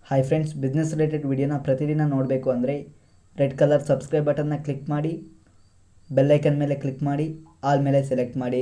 hi friends business related ವಿಡಿಯೋನ ಪ್ರತಿದಿನ ನೋಡಬೇಕು ಅಂದರೆ ರೆಡ್ ಕಲರ್ ಸಬ್ಸ್ಕ್ರೈಬ್ ಬಟನ್ನ ಕ್ಲಿಕ್ ಮಾಡಿ ಬೆಲ್ಲೈಕನ್ ಮೇಲೆ ಕ್ಲಿಕ್ ಮಾಡಿ ಆಲ್ ಮೇಲೆ ಸೆಲೆಕ್ಟ್ ಮಾಡಿ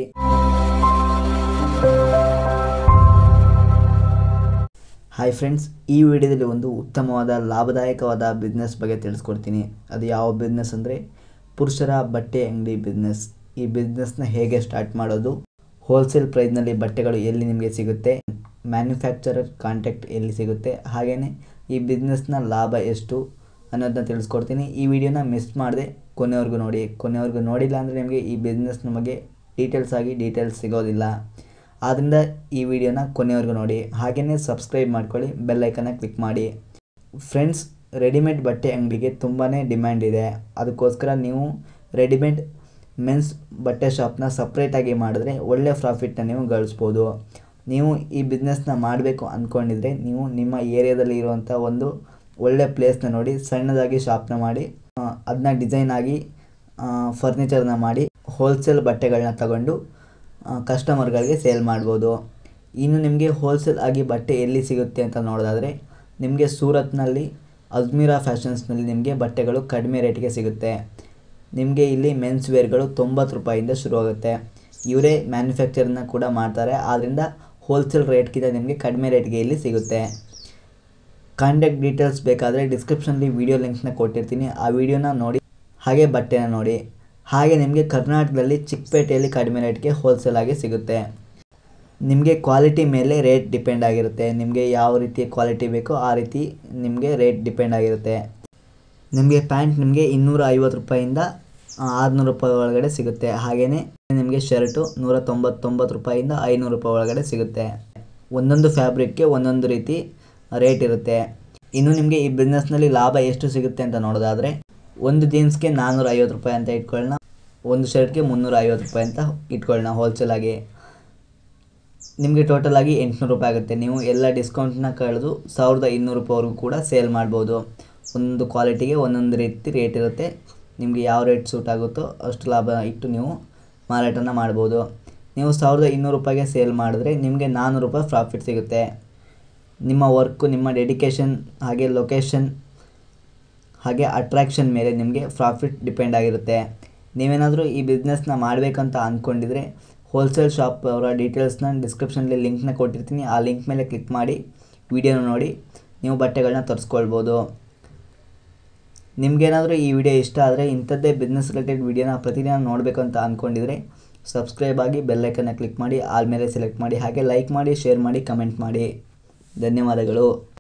ಹಾಯ್ ಫ್ರೆಂಡ್ಸ್ ಈ ವಿಡಿಯೋದಲ್ಲಿ ಒಂದು ಉತ್ತಮವಾದ ಲಾಭದಾಯಕವಾದ ಬಿಸ್ನೆಸ್ ಬಗ್ಗೆ ತಿಳಿಸ್ಕೊಡ್ತೀನಿ ಅದು ಯಾವ ಬಿಸ್ನೆಸ್ ಅಂದರೆ ಪುರುಷರ ಬಟ್ಟೆ ಅಂಗಡಿ ಬಿಸ್ನೆಸ್ ಈ ಬಿಸ್ನೆಸ್ನ ಹೇಗೆ ಸ್ಟಾರ್ಟ್ ಮಾಡೋದು ಹೋಲ್ಸೇಲ್ ಪ್ರೈಸ್ನಲ್ಲಿ ಬಟ್ಟೆಗಳು ಎಲ್ಲಿ ನಿಮಗೆ ಸಿಗುತ್ತೆ ಮ್ಯಾನುಫ್ಯಾಕ್ಚರರ್ ಕಾಂಟ್ಯಾಕ್ಟ್ ಎಲ್ಲಿ ಸಿಗುತ್ತೆ ಹಾಗೆಯೇ ಈ ಬಿಸ್ನೆಸ್ನ ಲಾಭ ಎಷ್ಟು ಅನ್ನೋದನ್ನ ತಿಳಿಸ್ಕೊಡ್ತೀನಿ ಈ ವಿಡಿಯೋನ ಮಿಸ್ ಮಾಡದೆ ಕೊನೆವರೆಗೂ ನೋಡಿ ಕೊನೆವರೆಗೂ ನೋಡಿಲ್ಲ ಅಂದರೆ ನಿಮಗೆ ಈ ಬಿಸ್ನೆಸ್ ನಮಗೆ ಡೀಟೇಲ್ಸ್ ಆಗಿ ಡೀಟೇಲ್ಸ್ ಸಿಗೋದಿಲ್ಲ ಆದ್ದರಿಂದ ಈ ವಿಡಿಯೋನ ಕೊನೆವರೆಗೂ ನೋಡಿ ಹಾಗೆಯೇ ಸಬ್ಸ್ಕ್ರೈಬ್ ಮಾಡ್ಕೊಳ್ಳಿ ಬೆಲ್ಲೈಕನ್ನ ಕ್ಲಿಕ್ ಮಾಡಿ ಫ್ರೆಂಡ್ಸ್ ರೆಡಿಮೇಡ್ ಬಟ್ಟೆ ಅಂಗಡಿಗೆ ತುಂಬಾ ಡಿಮ್ಯಾಂಡ್ ಇದೆ ಅದಕ್ಕೋಸ್ಕರ ನೀವು ರೆಡಿಮೇಡ್ ಮೆನ್ಸ್ ಬಟ್ಟೆ ಶಾಪ್ನ ಸಪ್ರೇಟಾಗಿ ಮಾಡಿದ್ರೆ ಒಳ್ಳೆ ಪ್ರಾಫಿಟ್ನ ನೀವು ಗಳಿಸ್ಬೋದು ನೀವು ಈ ಬಿಸ್ನೆಸ್ನ ಮಾಡಬೇಕು ಅಂದ್ಕೊಂಡಿದ್ರೆ ನೀವು ನಿಮ್ಮ ಏರಿಯಾದಲ್ಲಿ ಇರುವಂಥ ಒಂದು ಒಳ್ಳೆ ಪ್ಲೇಸ್ನ ನೋಡಿ ಸಣ್ಣದಾಗಿ ಶಾಪ್ನ ಮಾಡಿ ಅದನ್ನ ಡಿಸೈನ್ ಆಗಿ ಫರ್ನಿಚರ್ನ ಮಾಡಿ ಹೋಲ್ಸೇಲ್ ಬಟ್ಟೆಗಳನ್ನ ತಗೊಂಡು ಕಸ್ಟಮರ್ಗಳಿಗೆ ಸೇಲ್ ಮಾಡ್ಬೋದು ಇನ್ನು ನಿಮಗೆ ಹೋಲ್ಸೇಲ್ ಆಗಿ ಬಟ್ಟೆ ಎಲ್ಲಿ ಸಿಗುತ್ತೆ ಅಂತ ನೋಡೋದಾದರೆ ನಿಮಗೆ ಸೂರತ್ನಲ್ಲಿ ಅಜ್ಮೀರಾ ಫ್ಯಾಷನ್ಸ್ನಲ್ಲಿ ನಿಮಗೆ ಬಟ್ಟೆಗಳು ಕಡಿಮೆ ರೇಟ್ಗೆ ಸಿಗುತ್ತೆ ನಿಮಗೆ ಇಲ್ಲಿ ಮೆನ್ಸ್ ವೇರ್ಗಳು ತೊಂಬತ್ತು ರೂಪಾಯಿಂದ ಶುರುವಾಗುತ್ತೆ ಇವರೇ ಮ್ಯಾನುಫ್ಯಾಕ್ಚರ್ನ ಕೂಡ ಮಾಡ್ತಾರೆ ಆದ್ದರಿಂದ ಹೋಲ್ಸೇಲ್ ರೇಟ್ಗಿಂತ ನಿಮಗೆ ಕಡಿಮೆ ರೇಟ್ಗೆ ಇಲ್ಲಿ ಸಿಗುತ್ತೆ ಕಾಂಟ್ಯಾಕ್ಟ್ ಡೀಟೇಲ್ಸ್ ಬೇಕಾದರೆ ಡಿಸ್ಕ್ರಿಪ್ಷನಲ್ಲಿ ವೀಡಿಯೋ ಲಿಂಕ್ನ ಕೊಟ್ಟಿರ್ತೀನಿ ಆ ವಿಡಿಯೋನ ನೋಡಿ ಹಾಗೆ ಬಟ್ಟೆನ ನೋಡಿ ಹಾಗೆ ನಿಮಗೆ ಕರ್ನಾಟಕದಲ್ಲಿ ಚಿಕ್ಕಪೇಟೆಯಲ್ಲಿ ಕಡಿಮೆ ರೇಟ್ಗೆ ಹೋಲ್ಸೇಲ್ ಆಗಿ ಸಿಗುತ್ತೆ ನಿಮಗೆ ಕ್ವಾಲಿಟಿ ಮೇಲೆ ರೇಟ್ ಡಿಪೆಂಡ್ ಆಗಿರುತ್ತೆ ನಿಮಗೆ ಯಾವ ರೀತಿ ಕ್ವಾಲಿಟಿ ಬೇಕೋ ಆ ರೀತಿ ನಿಮಗೆ ರೇಟ್ ಡಿಪೆಂಡ್ ಆಗಿರುತ್ತೆ ನಿಮಗೆ ಪ್ಯಾಂಟ್ ನಿಮಗೆ ಇನ್ನೂರ ಐವತ್ತು ರೂಪಾಯಿಂದ ಆರುನೂರು ರೂಪಾಯಿ ಒಳಗಡೆ ಸಿಗುತ್ತೆ ಹಾಗೆಯೇ ನಿಮಗೆ ಶರ್ಟು ನೂರ ತೊಂಬತ್ತೊಂಬತ್ತು ರೂಪಾಯಿಂದ ಐನೂರು ರೂಪಾಯಿ ಒಳಗಡೆ ಸಿಗುತ್ತೆ ಒಂದೊಂದು ಫ್ಯಾಬ್ರಿಕ್ಗೆ ಒಂದೊಂದು ರೀತಿ ರೇಟ್ ಇರುತ್ತೆ ಇನ್ನು ನಿಮಗೆ ಈ ಬಿಸ್ನೆಸ್ನಲ್ಲಿ ಲಾಭ ಎಷ್ಟು ಸಿಗುತ್ತೆ ಅಂತ ನೋಡೋದಾದರೆ ಒಂದು ಜೀನ್ಸ್ಗೆ ನಾನ್ನೂರ ಐವತ್ತು ರೂಪಾಯಿ ಅಂತ ಇಟ್ಕೊಳ್ಳೋಣ ಒಂದು ಶರ್ಟ್ಗೆ ಮುನ್ನೂರ ಐವತ್ತು ರೂಪಾಯಿ ಅಂತ ಇಟ್ಕೊಳ್ಳೋಣ ಹೋಲ್ಸೇಲಾಗಿ ನಿಮಗೆ ಟೋಟಲ್ ಆಗಿ ಎಂಟುನೂರು ರೂಪಾಯಿ ಆಗುತ್ತೆ ನೀವು ಎಲ್ಲ ಡಿಸ್ಕೌಂಟ್ನ ಕಳೆದು ಸಾವಿರದ ಇನ್ನೂರು ರೂಪಾಯಿವರೆಗೂ ಕೂಡ ಸೇಲ್ ಮಾಡ್ಬೋದು ಒಂದು ಕ್ವಾಲಿಟಿಗೆ ಒಂದೊಂದು ರೀತಿ ರೇಟ್ ಇರುತ್ತೆ ನಿಮಗೆ ಯಾವ ರೇಟ್ ಸೂಟ್ ಆಗುತ್ತೋ ಅಷ್ಟು ಲಾಭ ಇಟ್ಟು ನೀವು ಮಾರಾಟನ ಮಾಡ್ಬೋದು ನೀವು ಸಾವಿರದ ಇನ್ನೂರು ರೂಪಾಯಿಗೆ ಸೇಲ್ ಮಾಡಿದ್ರೆ ನಿಮಗೆ ನಾನ್ನೂರು ರೂಪಾಯಿ ಪ್ರಾಫಿಟ್ ಸಿಗುತ್ತೆ ನಿಮ್ಮ ವರ್ಕು ನಿಮ್ಮ ಡೆಡಿಕೇಶನ್ ಹಾಗೆ ಲೊಕೇಶನ್ ಹಾಗೆ ಅಟ್ರಾಕ್ಷನ್ ಮೇಲೆ ನಿಮಗೆ ಪ್ರಾಫಿಟ್ ಡಿಪೆಂಡ್ ಆಗಿರುತ್ತೆ ನೀವೇನಾದರೂ ಈ ಬಿಸ್ನೆಸ್ನ ಮಾಡಬೇಕಂತ ಅಂದ್ಕೊಂಡಿದ್ರೆ ಹೋಲ್ಸೇಲ್ ಶಾಪ್ ಅವರ ಡೀಟೇಲ್ಸ್ನ ಡಿಸ್ಕ್ರಿಪ್ಷನಲ್ಲಿ ಲಿಂಕ್ನ ಕೊಟ್ಟಿರ್ತೀನಿ ಆ ಲಿಂಕ್ ಮೇಲೆ ಕ್ಲಿಕ್ ಮಾಡಿ ವಿಡಿಯೋನ ನೋಡಿ ನೀವು ಬಟ್ಟೆಗಳನ್ನ ತರಿಸ್ಕೊಳ್ಬೋದು ನಿಮಗೇನಾದರೂ ಈ ವಿಡಿಯೋ ಇಷ್ಟ ಆದರೆ ಇಂಥದ್ದೇ ಬಿಸ್ನೆಸ್ ರಿಲೇಟೆಡ್ ವಿಡಿಯೋನ ಪ್ರತಿದಿನ ನೋಡಬೇಕು ಅಂತ ಅಂದ್ಕೊಂಡಿದ್ರೆ ಸಬ್ಸ್ಕ್ರೈಬ್ ಆಗಿ ಬೆಲ್ಲೈಕನ್ನ ಕ್ಲಿಕ್ ಮಾಡಿ ಆಲ್ ಮೇಲೆ ಸೆಲೆಕ್ಟ್ ಮಾಡಿ ಹಾಗೆ ಲೈಕ್ ಮಾಡಿ ಶೇರ್ ಮಾಡಿ ಕಮೆಂಟ್ ಮಾಡಿ ಧನ್ಯವಾದಗಳು